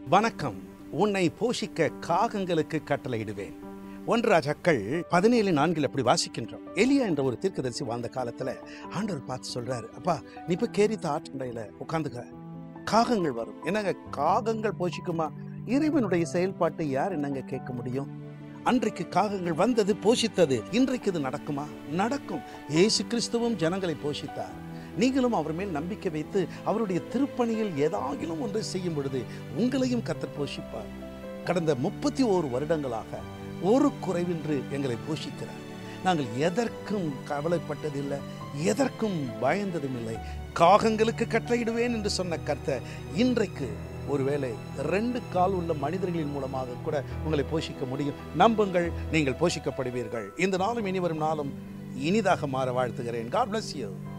வணக்கம் உன்னை போஷிக்க காகங்களுக்கு கட்டளையிடுவேன் ஒன்று ராஜாக்கள் பதினேழு நான்கில் அப்படி வாசிக்கின்றோம் எலியா என்ற ஒரு தீர்க்கதரிசி வாழ்ந்த காலத்துல ஆண்டவர் பார்த்து சொல்றாரு அப்பா நீ இப்ப கேரித்த ஆற்றண்டையில உட்காந்துக்க காகங்கள் வரும் என்னங்க காகங்கள் போஷிக்குமா இறைவனுடைய செயல்பாட்டை யார் என்னங்க கேட்க முடியும் அன்றைக்கு காகங்கள் வந்தது போஷித்தது இன்றைக்கு இது நடக்குமா நடக்கும் இயேசு கிறிஸ்துவும் ஜனங்களை போஷித்தார் நீங்களும் அவர் மேல் நம்பிக்கை வைத்து அவருடைய திருப்பணியில் ஏதாகிலும் ஒன்றை செய்யும் பொழுது உங்களையும் கத்தர் போஷிப்பார் கடந்த முப்பத்தி ஓரு வருடங்களாக ஒரு குறைவின்றி எங்களை போஷிக்கிறார் நாங்கள் எதற்கும் கவலைப்பட்டதில்லை எதற்கும் பயந்ததும் இல்லை காகங்களுக்கு கட்டளையிடுவேன் என்று சொன்ன கர்த்தர் இன்றைக்கு ஒருவேளை ரெண்டு கால் உள்ள மனிதர்களின் மூலமாக கூட உங்களை போஷிக்க முடியும் நம்புங்கள் நீங்கள் போஷிக்கப்படுவீர்கள் இந்த நாளும் இனி வரும் நாளும் இனிதாக மாற வாழ்த்துகிறேன் காட் bless you